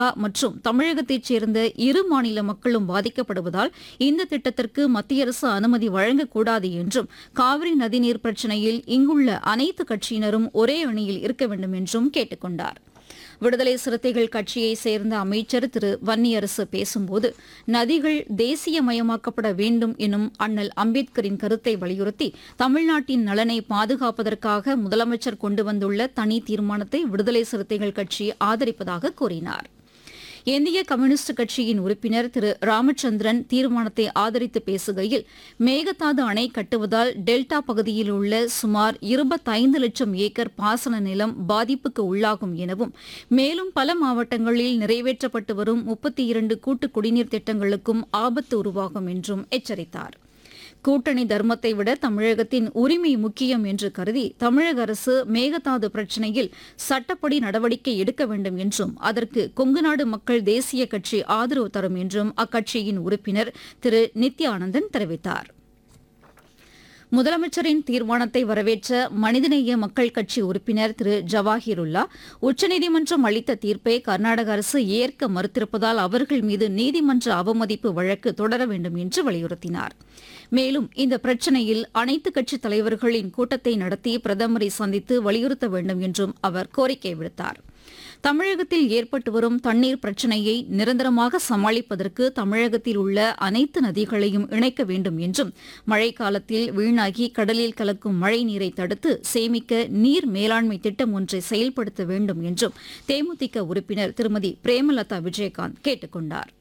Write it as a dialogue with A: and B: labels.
A: மற்றும் தமிழகத்தைச் சேர்ந்த இரு மாநில மக்களும் பாதிக்கப்படுவதால் இந்த திட்டத்திற்கு மத்திய அரசு அனுமதி வழங்கக்கூடாது என்றும் காவிரி நதிநீர் பிரச்சினையில் இங்குள்ள அனைத்து கட்சியினரும் ஒரே அணியில் இருக்க வேண்டும் என்றும் கேட்டுக் கொண்டார் விடுதலை சிறுத்தைகள் கட்சியைச் சேர்ந்த அமைச்சர் திரு வன்னியரசு பேசும்போது நதிகள் தேசியமயமாக்கப்பட வேண்டும் எனும் அண்ணல் அம்பேத்கரின் கருத்தை வலியுறுத்தி தமிழ்நாட்டின் நலனை பாதுகாப்பதற்காக முதலமைச்சர் கொண்டு வந்துள்ள தனி தீர்மானத்தை விடுதலை சிறுத்தைகள் கட்சி ஆதரிப்பதாக கூறினார் இந்திய கம்யூனிஸ்ட் கட்சியின் உறுப்பினர் திரு ராமச்சந்திரன் தீர்மானத்தை ஆதரித்து பேசுகையில் மேகதாது அணை கட்டுவதால் டெல்டா பகுதியில் உள்ள சுமார் இருபத்தைந்து லட்சம் ஏக்கர் பாசன நிலம் பாதிப்புக்கு உள்ளாகும் எனவும் மேலும் பல மாவட்டங்களில் நிறைவேற்றப்பட்டு வரும் முப்பத்தி இரண்டு கூட்டு குடிநீர் திட்டங்களுக்கும் ஆபத்து உருவாகும் என்றும் எச்சரித்தார் கூட்டணி தர்மத்தை விட தமிழகத்தின் உரிமை முக்கியம் என்று கருதி தமிழக அரசு மேகதாது பிரச்சினையில் சட்டப்படி நடவடிக்கை எடுக்க வேண்டும் என்றும் அதற்கு கொங்குநாடு மக்கள் தேசிய கட்சி ஆதரவு தரும் என்றும் அக்கட்சியின் உறுப்பினர் திரு நித்யானந்தன் தெரிவித்தார் முதலமைச்சரின் தீர்மானத்தை வரவேற்ற மனிதநேய மக்கள் கட்சி உறுப்பினர் திரு ஜவாஹிருல்லா உச்சநீதிமன்றம் அளித்த தீர்ப்பை கர்நாடக அரசு ஏற்க மறுத்திருப்பதால் அவர்கள் மீது நீதிமன்ற அவமதிப்பு வழக்கு தொடர வேண்டும் என்று வலியுறுத்தினார் மேலும் இந்த பிரச்சினையில் அனைத்து கட்சித் தலைவர்களின் கூட்டத்தை நடத்தி பிரதமரை சந்தித்து வலியுறுத்த வேண்டும் என்றும் அவர் கோரிக்கை விடுத்தார் தமிழகத்தில் ஏற்பட்டு வரும் தண்ணீர் பிரச்சினையை நிரந்தரமாக சமாளிப்பதற்கு தமிழகத்தில் உள்ள அனைத்து நதிகளையும் இணைக்க வேண்டும் என்றும் மழைக்காலத்தில் வீணாகி கடலில் கலக்கும் மழை நீரை தடுத்து சேமிக்க நீர் மேலாண்மை திட்டம் ஒன்றை செயல்படுத்த வேண்டும் என்றும் தேமுதிக உறுப்பினர் திருமதி பிரேமலதா விஜயகாந்த் கேட்டுக் கொண்டார்